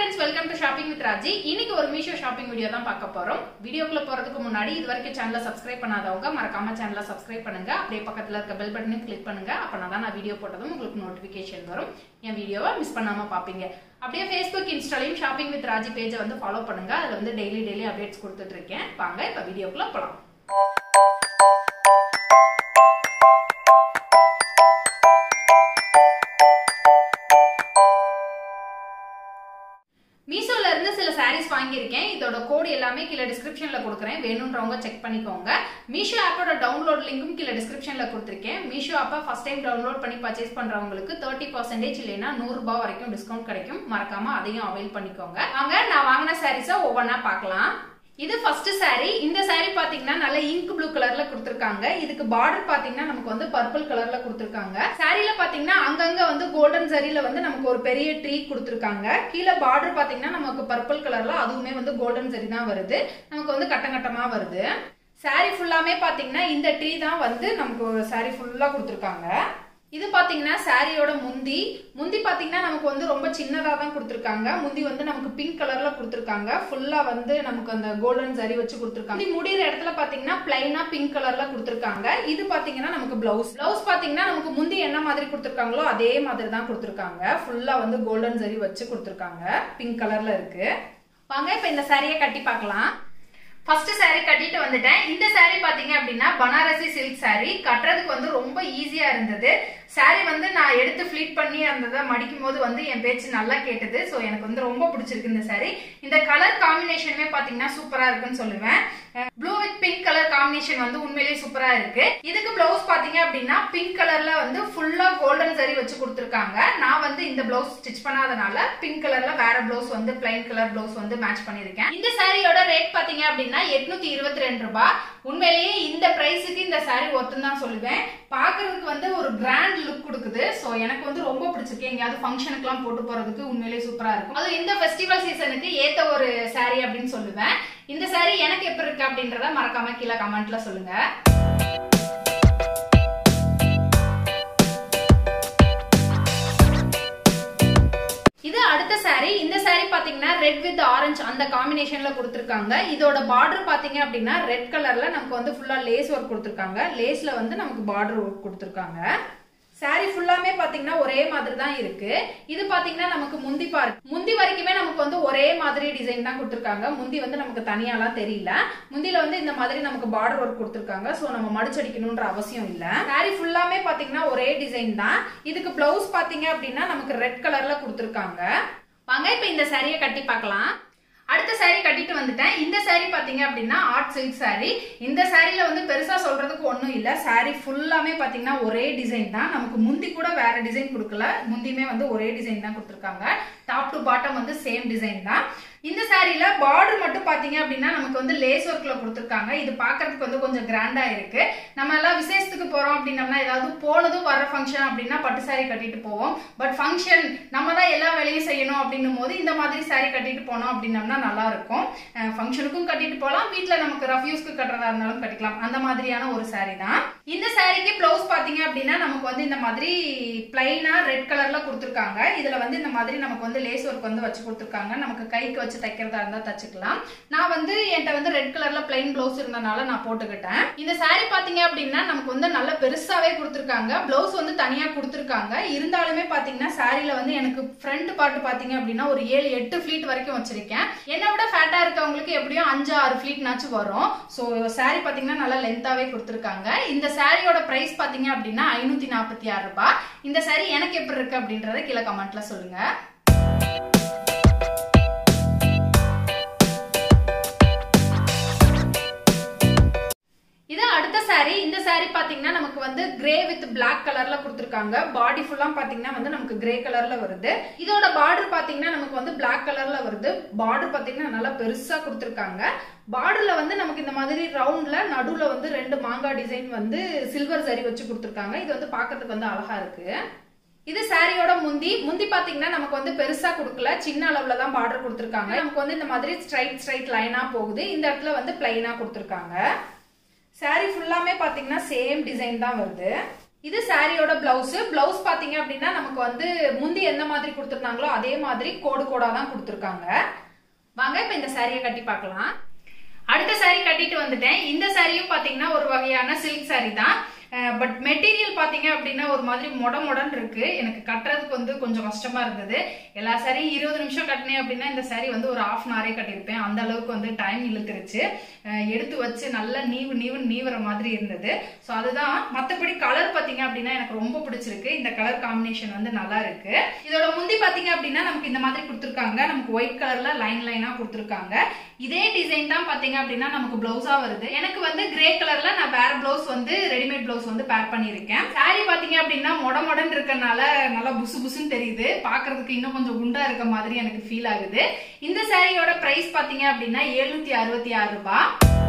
friends welcome to shopping with Raji இன்னைக்கு ஒரு Meesho shopping video தான் பார்க்க போறோம் வீடியோக்குள்ள போறதுக்கு முன்னாடி இது வரைக்கும் சேனலை சப்ஸ்கிரைப் பண்ணாதவங்க மறக்காம சேனலை சப்ஸ்கிரைப் பண்ணுங்க அப்படியே பக்கத்துல இருக்க பெல் பட்டனையும் கிளிக் பண்ணுங்க அப்பனா தான் நான் வீடியோ போட்டதும் உங்களுக்கு நோட்டிபிகேஷன் வரும் என் வீடியோவை மிஸ் பண்ணாம பாப்பீங்க அப்படியே ஃபேஸ்புக் இன்ஸ்டாலையும் ஷாப்பிங் வித் ராஜி பேஜை வந்து ஃபாலோ பண்ணுங்க அதுல வந்து டெய்லி டெய்லி அப்டேட்ஸ் கொடுத்துட்டு இருக்கேன் வாங்க இப்ப வீடியோக்குள்ள போலாம் மீஷோல இருந்து சில சாரீஸ் வாங்கியிருக்கேன் இதோட கோடு எல்லாமே கீழே டிஸ்கிரிப்ஷன்ல கொடுக்குறேன் வேணுன்றவங்க செக் பண்ணிக்கோங்க மீஷோ ஆப்போட டவுன்லோட் லிங்க்கும் கீழே டிஸ்கிரிப்ஷன்ல கொடுத்துருக்கேன் மீஷோ ஆப்பை ஃபர்ஸ்ட் டைம் டவுன்லோட் பண்ணி பர்ச்சேஸ் பண்றவங்களுக்கு தேர்ட்டி பர்சன்டேஜ் இல்லைன்னா நூறு ரூபாய் வரைக்கும் டிஸ்கவுண்ட் கிடைக்கும் மறக்காம அதையும் அவைல் பண்ணிக்கோங்க வாங்க நான் வாங்கின சாரீஸை ஒவ்வொன்றா பார்க்கலாம் இது ஃபர்ஸ்ட் saree இந்த saree பாத்தீங்கன்னா நல்ல இங்க் ப்ளூ கலர்ல கொடுத்துருக்காங்க இதுக்கு பார்டர் பாத்தீங்கன்னா நமக்கு வந்து பர்பிள் கலர்ல கொடுத்துருக்காங்க சாரில பாத்தீங்கன்னா அங்கங்க வந்து கோல்டன் சரியில வந்து நமக்கு ஒரு பெரிய ட்ரீ கொடுத்துருக்காங்க கீழே பார்டர் பாத்தீங்கன்னா நமக்கு பர்பிள் கலர்ல அதுவுமே வந்து கோல்டன் சரி தான் வருது நமக்கு வந்து கட்டங்கட்டமா வருது saree ஃபுல்லாமே பாத்தீங்கன்னா இந்த ட்ரீ தான் வந்து நமக்கு saree ஃபுல்லா கொடுத்துருக்காங்க இது பாத்தீங்கன்னா சாரியோட முந்தி முந்தி பாத்தீங்கன்னா நமக்கு வந்து ரொம்ப சின்னதா தான் கொடுத்துருக்காங்க முந்தி வந்து நமக்கு பிங்க் கலர்ல கொடுத்துருக்காங்க ஃபுல்லா வந்து நமக்கு அந்த கோல்டன் சரி வச்சு கொடுத்துருக்காங்க முந்தி முடியிற இடத்துல பாத்தீங்கன்னா பிளைனா பிங்க் கலர்ல கொடுத்துருக்காங்க இது பாத்தீங்கன்னா நமக்கு பிளவுஸ் பிளவுஸ் பாத்தீங்கன்னா நமக்கு முந்தி என்ன மாதிரி கொடுத்துருக்காங்களோ அதே மாதிரி தான் கொடுத்துருக்காங்க ஃபுல்லா வந்து கோல்டன் சரி வச்சு கொடுத்துருக்காங்க பிங்க் கலர்ல இருக்கு வாங்க இப்ப இந்த சாரியை கட்டி பார்க்கலாம் ஃபர்ஸ்ட் saree கட்டிட்டு வந்துட்டேன் இந்த saree பாத்தீங்க அப்படின்னா பனாரசி சில்க் saree கட்டுறதுக்கு வந்து ரொம்ப ஈஸியா இருந்தது saree வந்து நான் எடுத்து ஃபிளீட் பண்ணி அந்த இதை மடிக்கும் போது வந்து என் பேச்சு நல்லா கேட்டது ஸோ எனக்கு வந்து ரொம்ப பிடிச்சிருக்கு இந்த saree இந்த கலர் காம்பினேஷனுமே பாத்தீங்கன்னா சூப்பரா இருக்குன்னு சொல்லுவேன் blue with pink colour combination வந்து உண்மையிலேயே சூப்பரா இருக்கு இதுக்கு பிளவுஸ் பாத்தீங்க அப்படின்னா பிங்க் கலர்ல வந்து ஃபுல்லா கோல்டன் சரி வச்சு கொடுத்துருக்காங்க நான் வந்து இந்த பிளவுஸ் ஸ்டிச் பண்ணாதனால பிங்க் கலர்ல வேற பிளவுஸ் வந்து பிளைன் கலர் பிளவுஸ் வந்து மேட்ச் பண்ணிருக்கேன் இந்த சாரியோட ரேட் பாத்தீங்க அப்படின்னா எட்நூத்தி இருபத்தி ரெண்டு ரூபாய் உண்மையிலேயே இந்த பிரைஸுக்கு இந்த சாரி ஒருத்தன் தான் சொல்லுவேன் பாக்குறதுக்கு வந்து ஒரு கிராண்ட் லுக் கொடுக்குது சோ எனக்கு வந்து ரொம்ப பிடிச்சிருக்கு எங்கேயாவது ஃபங்க்ஷனுக்கு எல்லாம் போட்டு போறதுக்கு உண்மையிலேயே சூப்பரா இருக்கும் அது இந்த ஃபெஸ்டிவல் சீசனுக்கு ஏத்த ஒரு சாரி அப்படின்னு சொல்லுவேன் இந்த சாரி எனக்கு எப்படி இருக்கு அப்படின்றத மறக்காம கீழே கமெண்ட்ல சொல்லுங்க இது அடுத்த saree இந்த saree பாத்தீங்கன்னா ரெட் வித் ஆரஞ்சு அந்த காம்பினேஷன்ல கொடுத்துருக்காங்க இதோட பார்டர் பாத்தீங்க அப்படின்னா ரெட் கலர்ல நமக்கு வந்து ஃபுல்லா லேஸ் ஒர்க் கொடுத்துருக்காங்க லேஸ்ல வந்து நமக்கு பார்டர் ஒர்க் கொடுத்துருக்காங்க saree ஃபுல்லாமே பாத்தீங்கன்னா ஒரே மாதிரி தான் இருக்கு இது பாத்தீங்கன்னா நமக்கு முந்தி பாரு முந்தி வரைக்குமே நமக்கு வந்து ஒரே மாதிரி டிசைன் தான் கொடுத்துருக்காங்க முந்தி வந்து நமக்கு தனியாலாம் தெரியல முந்தில வந்து இந்த மாதிரி நமக்கு பார்டர் ஒர்க் கொடுத்துருக்காங்க சோ நம்ம மடிச்சடிக்கணும்ன்ற அவசியம் இல்ல saree ஃபுல்லாமே பாத்தீங்கன்னா ஒரே டிசைன் தான் இதுக்கு பிளவுஸ் பாத்தீங்க அப்படின்னா நமக்கு ரெட் கலர்ல கொடுத்துருக்காங்க வாங்க இப்ப இந்த சாரியை கட்டி பார்க்கலாம் அடுத்த saree கட்டிட்டு வந்துட்டேன் இந்த saree பாத்தீங்க அப்படின்னா ஆர்ட் சில்க் saree இந்த சாரில வந்து பெருசா சொல்றதுக்கு ஒண்ணும் இல்ல saree ஃபுல்லாமே பாத்தீங்கன்னா ஒரே டிசைன் தான் நமக்கு முந்தி கூட வேற டிசைன் கொடுக்கல முந்தியுமே வந்து ஒரே டிசைன் தான் கொடுத்துருக்காங்க டாப் டு பாட்டம் வந்து சேம் டிசைன் தான் இந்த சாரில பார்டர் மட்டும் பாத்தீங்க அப்படின்னா நமக்கு வந்து லேஸ் ஒர்க்ல கொடுத்துருக்காங்க இது பாக்குறதுக்கு வந்து கொஞ்சம் கிராண்டா இருக்கு நம்ம எல்லாம் விசேஷத்துக்கு போறோம் அப்படின்னம்னா ஏதாவது போனதும் வர ஃபங்க்ஷன் அப்படின்னா பட்டு சாரி கட்டிட்டு போவோம் பட் ஃபங்க்ஷன் நம்ம தான் எல்லா வேலையும் செய்யணும் அப்படின்னும் போது இந்த மாதிரி சாரி கட்டிட்டு போனோம் அப்படின்னம்னா நல்லா இருக்கும் ஃபங்க்ஷனுக்கும் கட்டிட்டு போகலாம் வீட்ல நமக்கு ரஃப்யூஸ்க்கு கட்டுறதா இருந்தாலும் கட்டிக்கலாம் அந்த மாதிரியான ஒரு சாரி தான் இந்த சாரிக்கு பிளவுஸ் பாத்தீங்க அப்படின்னா நமக்கு வந்து இந்த மாதிரி பிளைனா ரெட் கலர்ல கொடுத்துருக்காங்க இதுல வந்து இந்த மாதிரி நமக்கு வந்து லேஸ் ஒர்க் வந்து வச்சு கொடுத்துருக்காங்க நமக்கு கைக்கு வச்சு தைக்கிறதா இருந்தா தச்சுக்கலாம் நான் வந்து என்கிட்ட வந்து ரெட் கலர்ல பிளைன் பிளவுஸ் இருந்தனால நான் போட்டுக்கிட்டேன் இந்த saree பாத்தீங்க அப்படின்னா நமக்கு வந்து நல்ல பெருசாவே கொடுத்துருக்காங்க பிளவுஸ் வந்து தனியா கொடுத்துருக்காங்க இருந்தாலுமே பாத்தீங்கன்னா சாரில வந்து எனக்கு ஃப்ரண்ட் பார்ட் பாத்தீங்க அப்படின்னா ஒரு ஏழு எட்டு ஃபிளீட் வரைக்கும் வச்சிருக்கேன் என்னை விட ஃபேட்டா இருக்கவங்களுக்கு எப்படியும் அஞ்சு ஆறு ஃபிளீட்னாச்சும் வரும் ஸோ saree பாத்தீங்கன்னா நல்லா லென்த்தாவே கொடுத்துருக்காங்க இந்த சாரியோட பிரைஸ் பாத்தீங்க அப்படின்னா ஐநூத்தி நாற்பத்தி ஆறு ரூபாய் இந்த saree எனக்கு எப்படி இருக்கு அப்படின்றத கீழே கமெண்ட்ல சொல்லுங்க இது அடுத்த saree இந்த saree பாத்தீங்கன்னா நமக்கு வந்து கிரே வித் பிளாக் கலர்ல கொடுத்துருக்காங்க பாடி ஃபுல்லா பாத்தீங்கன்னா வந்து நமக்கு கிரே கலர்ல வருது இதோட பார்டர் பாத்தீங்கன்னா நமக்கு வந்து பிளாக் கலர்ல வருது பார்டர் பாத்தீங்கன்னா நல்லா பெருசா கொடுத்துருக்காங்க பார்டர்ல வந்து நமக்கு இந்த மாதிரி ரவுண்ட்ல நடுவுல வந்து ரெண்டு மாங்காய் டிசைன் வந்து சில்வர் சரி வச்சு கொடுத்துருக்காங்க இது வந்து பாக்கிறதுக்கு வந்து அழகா இருக்கு இது சாரியோட முந்தி முந்தி பாத்தீங்கன்னா நமக்கு வந்து பெருசா கொடுக்கல சின்ன அளவுல தான் பார்டர் கொடுத்துருக்காங்க நமக்கு வந்து இந்த மாதிரி ஸ்ட்ரைட் ஸ்ட்ரைட் லைனா போகுது இந்த இடத்துல வந்து பிளைனா கொடுத்துருக்காங்க சாரி ஃபுல்லாமே பாத்தீங்கன்னா சேம் டிசைன் தான் வருது இது சாரியோட பிளவுஸ் பிளவுஸ் பாத்தீங்க அப்படின்னா நமக்கு வந்து முந்தி எந்த மாதிரி கொடுத்துருந்தாங்களோ அதே மாதிரி கோடு கோடா தான் கொடுத்துருக்காங்க வாங்க இப்ப இந்த சாரியை கட்டி பார்க்கலாம் அடுத்த saree கட்டிட்டு வந்துட்டேன் இந்த சாரியும் பாத்தீங்கன்னா ஒரு வகையான சில்க் saree தான் பட் மெட்டீரியல் பாத்தீங்க அப்படின்னா ஒரு மாதிரி மொட மொடன்னு இருக்கு எனக்கு கட்டுறதுக்கு வந்து கொஞ்சம் கஷ்டமா இருந்தது எல்லா சாரியும் இருபது நிமிஷம் கட்டினேன் அப்படின்னா இந்த saree வந்து ஒரு ஆஃப் அன் ஹவரே கட்டியிருப்பேன் அந்த அளவுக்கு வந்து டைம் இழுத்துருச்சு அஹ் எடுத்து வச்சு நல்லா நீவு நீவு நீவுற மாதிரி இருந்தது ஸோ அதுதான் மற்றபடி கலர் பாத்தீங்க அப்படின்னா எனக்கு ரொம்ப பிடிச்சிருக்கு இந்த கலர் காம்பினேஷன் வந்து நல்லா இருக்கு இதோட முந்தி பாத்தீங்க அப்படின்னா நமக்கு இந்த மாதிரி கொடுத்துருக்காங்க நமக்கு ஒயிட் கலர்ல லைன் லைனா கொடுத்துருக்காங்க இதே டிசைன் தான் பாத்தீங்க அப்படின்னா நமக்கு பிளவுஸா வருது எனக்கு வந்து கிரே கலர்ல நான் வேற பிளவுஸ் வந்து ரெடிமேட் பிளவுஸ் வந்து பேர் பண்ணியிருக்கேன் saree பாத்தீங்க அப்படின்னா மொட மொடன்னு இருக்கறனால நல்லா புசு புசுன்னு தெரியுது பாக்குறதுக்கு இன்னும் கொஞ்சம் குண்டா இருக்க மாதிரி எனக்கு ஃபீல் ஆகுது இந்த சாரியோட பிரைஸ் பாத்தீங்க அப்படின்னா எழுநூத்தி அறுபத்தி ஆறு ரூபாய்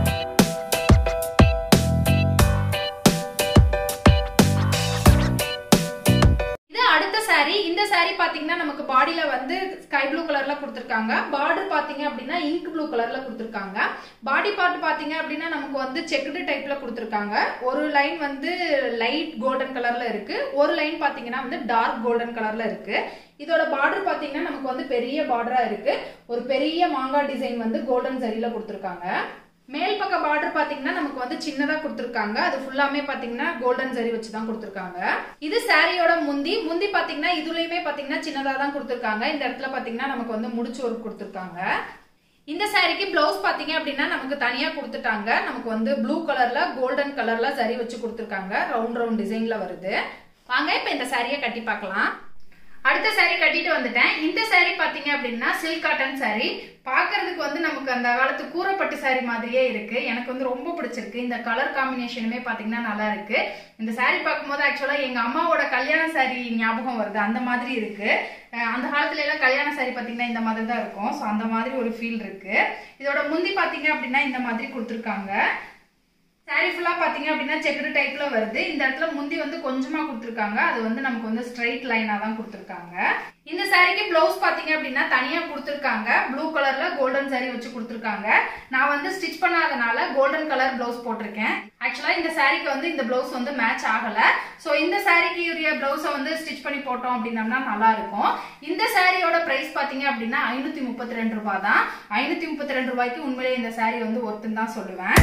இது அடுத்த saree இந்த saree பாத்தீங்கன்னா நமக்கு பாடியில வந்து ஸ்கை ப்ளூ கலர்ல கொடுத்துருக்காங்க பார்டர் பாத்தீங்க அப்படின்னா இங்க் ப்ளூ கலர்ல கொடுத்துருக்காங்க பாடி பார்ட் பாத்தீங்க அப்படின்னா நமக்கு வந்து செக்குடு டைப்ல கொடுத்துருக்காங்க ஒரு லைன் வந்து லைட் கோல்டன் கலர்ல இருக்கு ஒரு லைன் பாத்தீங்கன்னா வந்து டார்க் கோல்டன் கலர்ல இருக்கு இதோட பார்டர் பாத்தீங்கன்னா நமக்கு வந்து பெரிய பார்டரா இருக்கு ஒரு பெரிய மாங்காய் டிசைன் வந்து கோல்டன் சரியில கொடுத்துருக்காங்க மேல் பக்க பார்டர் பாத்தீங்கன்னா நமக்கு வந்து சின்னதா கொடுத்துருக்காங்க அது ஃபுல்லாமே பாத்தீங்கன்னா கோல்டன் ஜரி வச்சு தான் கொடுத்துருக்காங்க இது சாரியோட முந்தி முந்தி பாத்தீங்கன்னா இதுலயுமே பாத்தீங்கன்னா சின்னதா தான் கொடுத்துருக்காங்க இந்த இடத்துல பாத்தீங்கன்னா நமக்கு வந்து முடிச்சு ஒர்க் கொடுத்துருக்காங்க இந்த சாரிக்கு பிளவுஸ் பாத்தீங்க அப்படின்னா நமக்கு தனியா கொடுத்துட்டாங்க நமக்கு வந்து ப்ளூ கலர்ல கோல்டன் கலர்ல சரி வச்சு கொடுத்துருக்காங்க ரவுண்ட் ரவுண்ட் டிசைன்ல வருது வாங்க இப்ப இந்த சாரியை கட்டி பார்க்கலாம் அடுத்த saree கட்டிட்டு வந்துட்டேன் இந்த saree பாத்தீங்க அப்படின்னா சில்க் காட்டன் saree பார்க்கிறதுக்கு வந்து நமக்கு அந்த காலத்து கூரைப்பட்டு saree மாதிரியே இருக்கு எனக்கு வந்து ரொம்ப பிடிச்சிருக்கு இந்த கலர் காம்பினேஷனுமே பாத்தீங்கன்னா நல்லா இருக்கு இந்த saree பார்க்கும்போது ஆக்சுவலா எங்க அம்மாவோட கல்யாண saree ஞாபகம் வருது அந்த மாதிரி இருக்கு அஹ் அந்த காலத்துல எல்லாம் கல்யாண saree பாத்தீங்கன்னா இந்த மாதிரி தான் இருக்கும் ஸோ அந்த மாதிரி ஒரு ஃபீல் இருக்கு இதோட முந்தி பாத்தீங்க அப்படின்னா இந்த மாதிரி கொடுத்துருக்காங்க சாரி ஃபுல்லா பாத்தீங்க அப்படின்னா செக்குடு டைப்ல வருது இந்த இடத்துல முந்தி வந்து கொஞ்சமா கொடுத்துருக்காங்க அது வந்து நமக்கு வந்து ஸ்ட்ரைட் லைனா தான் கொடுத்துருக்காங்க இந்த சாரிக்கு பிளவுஸ் பாத்தீங்க அப்படின்னா தனியா கொடுத்துருக்காங்க ப்ளூ கலர்ல கோல்டன் சாரி வச்சு கொடுத்துருக்காங்க நான் வந்து ஸ்டிச் பண்ணாதனால கோல்டன் கலர் பிளவுஸ் போட்டிருக்கேன் ஆக்சுவலா இந்த சாரிக்கு வந்து இந்த பிளவுஸ் வந்து மேட்ச் ஆகல சோ இந்த சாரிக்கு உரிய பிளவுஸை வந்து ஸ்டிச் பண்ணி போட்டோம் அப்படின்னம்னா நல்லா இருக்கும் இந்த சாரியோட பிரைஸ் பாத்தீங்க அப்படின்னா ஐநூத்தி முப்பத்தி ரெண்டு ரூபாய் தான் ஐநூத்தி முப்பத்தி ரெண்டு ரூபாய்க்கு உண்மையிலேயே இந்த சாரி வந்து ஒருத்தன் தான் சொல்லுவேன்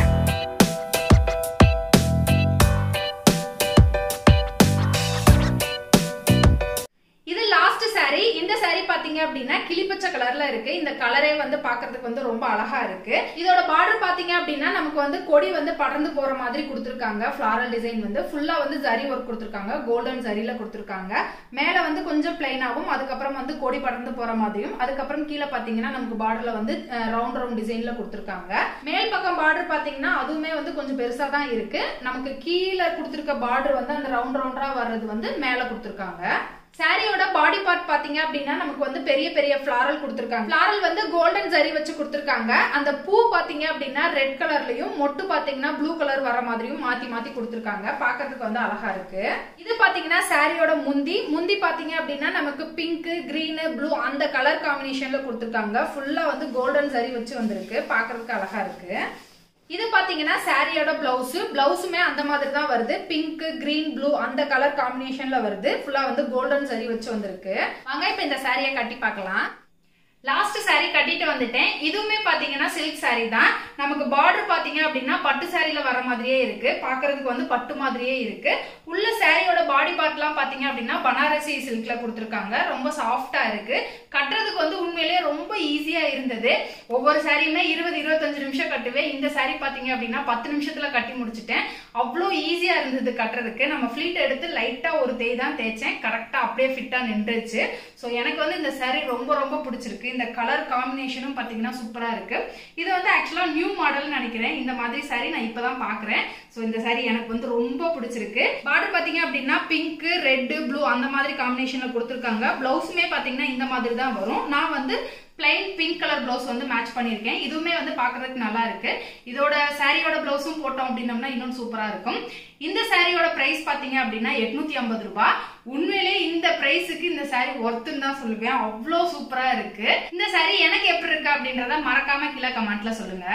இது லாஸ்ட் saree இந்த saree பாத்தீங்க அப்படின்னா கிளிப்பச்சை கலர்ல இருக்கு இந்த கலரே வந்து பாக்குறதுக்கு வந்து ரொம்ப அழகா இருக்கு இதோட பார்டர் பாத்தீங்க அப்படின்னா நமக்கு வந்து கொடி வந்து படர்ந்து போற மாதிரி கொடுத்துருக்காங்க ஃபிளாரல் டிசைன் வந்து ஃபுல்லா வந்து ஜரி ஒர்க் கொடுத்துருக்காங்க கோல்டன் ஜரியில கொடுத்துருக்காங்க மேல வந்து கொஞ்சம் பிளைனாவும் அதுக்கப்புறம் வந்து கொடி படர்ந்து போற மாதிரியும் அதுக்கப்புறம் கீழே பாத்தீங்கன்னா நமக்கு பார்டர்ல வந்து ரவுண்ட் ரவுண்ட் டிசைன்ல கொடுத்துருக்காங்க மேல் பக்கம் பார்டர் பாத்தீங்கன்னா அதுவுமே வந்து கொஞ்சம் பெருசா தான் இருக்கு நமக்கு கீழே கொடுத்துருக்க பார்டர் வந்து அந்த ரவுண்ட் ரவுண்டா வர்றது வந்து மேல கொடுத்துருக்காங்க சாரியோட பாடி பார்ட் பாத்தீங்க அப்படின்னா நமக்கு வந்து பெரிய பெரிய ஃபிளாரல் கொடுத்துருக்காங்க ஃபிளாரல் வந்து கோல்டன் ஜரி வச்சு கொடுத்துருக்காங்க அந்த பூ பாத்தீங்க அப்படின்னா ரெட் கலர்லயும் மொட்டு பாத்தீங்கன்னா ப்ளூ கலர் வர மாதிரியும் மாத்தி மாத்தி கொடுத்துருக்காங்க பாக்குறதுக்கு வந்து அழகா இருக்கு இது பாத்தீங்கன்னா சாரியோட முந்தி முந்தி பாத்தீங்க அப்படின்னா நமக்கு பிங்க் கிரீன் ப்ளூ அந்த கலர் காம்பினேஷன்ல கொடுத்துருக்காங்க ஃபுல்லா வந்து கோல்டன் ஜரி வச்சு வந்திருக்கு பாக்குறதுக்கு அழகா இருக்கு இது பாத்தீங்கன்னா சாரியோட பிளவுஸ் பிளவுஸுமே அந்த மாதிரி தான் வருது பிங்க் கிரீன் ப்ளூ அந்த கலர் காம்பினேஷன்ல வருது ஃபுல்லா வந்து கோல்டன் சரி வச்சு வந்திருக்கு வாங்க இப்ப இந்த சாரியை கட்டி பார்க்கலாம் லாஸ்ட் saree கட்டிட்டு வந்துட்டேன் இதுவுமே பாத்தீங்கன்னா சில்க் saree தான் நமக்கு பார்டர் பாத்தீங்க அப்படின்னா பட்டு சாரியில வர மாதிரியே இருக்கு பாக்குறதுக்கு வந்து பட்டு மாதிரியே இருக்கு உள்ள சாரியோட பாடி பார்ட்லாம் பாத்தீங்க அப்படின்னா பனாரசி சில்க்ல கொடுத்துருக்காங்க ரொம்ப சாஃப்டா இருக்கு கட்டுறதுக்கு வந்து உண்மையிலேயே ரொம்ப ஈஸியா இருந்தது ஒவ்வொரு சாரியுமே இருபது இருபத்தஞ்சு நிமிஷம் கட்டுவேன் இந்த saree பாத்தீங்க அப்படின்னா பத்து நிமிஷத்துல கட்டி முடிச்சிட்டேன் அவ்வளோ ஈஸியா இருந்தது கட்டுறதுக்கு நம்ம ஃபிளீட் எடுத்து லைட்டா ஒரு தேய் தான் தேய்ச்சேன் கரெக்டா அப்படியே ஃபிட்டா நின்றுச்சு ஸோ எனக்கு வந்து இந்த saree ரொம்ப ரொம்ப பிடிச்சிருக்கு இந்த கலர் காம்பினேஷனும் பாத்தீங்கன்னா சூப்பரா இருக்கு இது வந்து ஆக்சுவலா நியூ மாடல் நினைக்கிறேன் இந்த மாதிரி saree நான் இப்பதான் பாக்குறேன் ஸோ இந்த saree எனக்கு வந்து ரொம்ப பிடிச்சிருக்கு பார்டர் பாத்தீங்க அப்படின்னா பிங்க் ரெட் ப்ளூ அந்த மாதிரி காம்பினேஷன்ல கொடுத்துருக்காங்க பிளவுஸுமே பாத்தீங்கன்னா இந்த மாதிரி தான் வரும் நான் வந்து பிளைன் பிங்க் கலர் பிளவுஸ் வந்து மேட்ச் பண்ணியிருக்கேன் இதுவுமே வந்து பார்க்கறதுக்கு நல்லா இருக்கு இதோட சாரியோட பிளவுஸும் போட்டோம் அப்படின்னம்னா இன்னும் சூப்பரா இருக்கும் இந்த சாரியோட பிரைஸ் பாத்தீங்க அப்படின்னா எட்நூத்தி ஐம்பது ரூபாய் உண்மையிலே இந்த பிரைஸுக்கு இந்த சாரி ஒர்த்துன்னு தான் சொல்லுவேன் அவ்வளோ சூப்பரா இருக்கு இந்த சாரி எனக்கு எப்படி இருக்கு அப்படின்றத மறக்காம கீழே கமெண்ட்ல சொல்லுங்க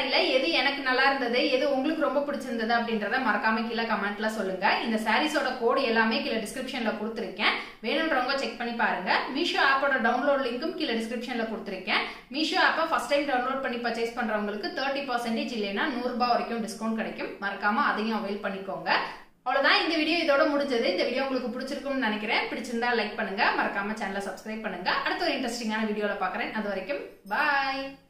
சாரில எது எனக்கு நல்லா இருந்தது எது உங்களுக்கு ரொம்ப பிடிச்சிருந்தது அப்படின்றத மறக்காம கீழே கமெண்ட்ல சொல்லுங்க இந்த சாரீஸோட கோடு எல்லாமே கீழே டிஸ்கிரிப்ஷன்ல கொடுத்துருக்கேன் வேணுன்றவங்க செக் பண்ணி பாருங்க மீஷோ ஆப்போட டவுன்லோட் லிங்க்கும் கீழே டிஸ்கிரிப்ஷன்ல கொடுத்துருக்கேன் மீஷோ ஆப்பை ஃபர்ஸ்ட் டைம் டவுன்லோட் பண்ணி பர்ச்சேஸ் பண்றவங்களுக்கு தேர்ட்டி பர்சன்டேஜ் இல்லைன்னா நூறு ரூபாய் வரைக்கும் டிஸ்கவுண்ட் கிடைக்கும் மறக்காம அதையும் அவைல் பண்ணிக்கோங்க அவ்வளவுதான் இந்த வீடியோ இதோட முடிஞ்சது இந்த வீடியோ உங்களுக்கு பிடிச்சிருக்கும்னு நினைக்கிறேன் பிடிச்சிருந்தா லைக் பண்ணுங்க மறக்காம சேனலை சப்ஸ்கிரைப் பண்ணுங்க அடுத்த ஒரு இன்ட்ரெஸ்டிங்கான வீடியோல பாக்குறேன் அது வரைக்கும் பாய்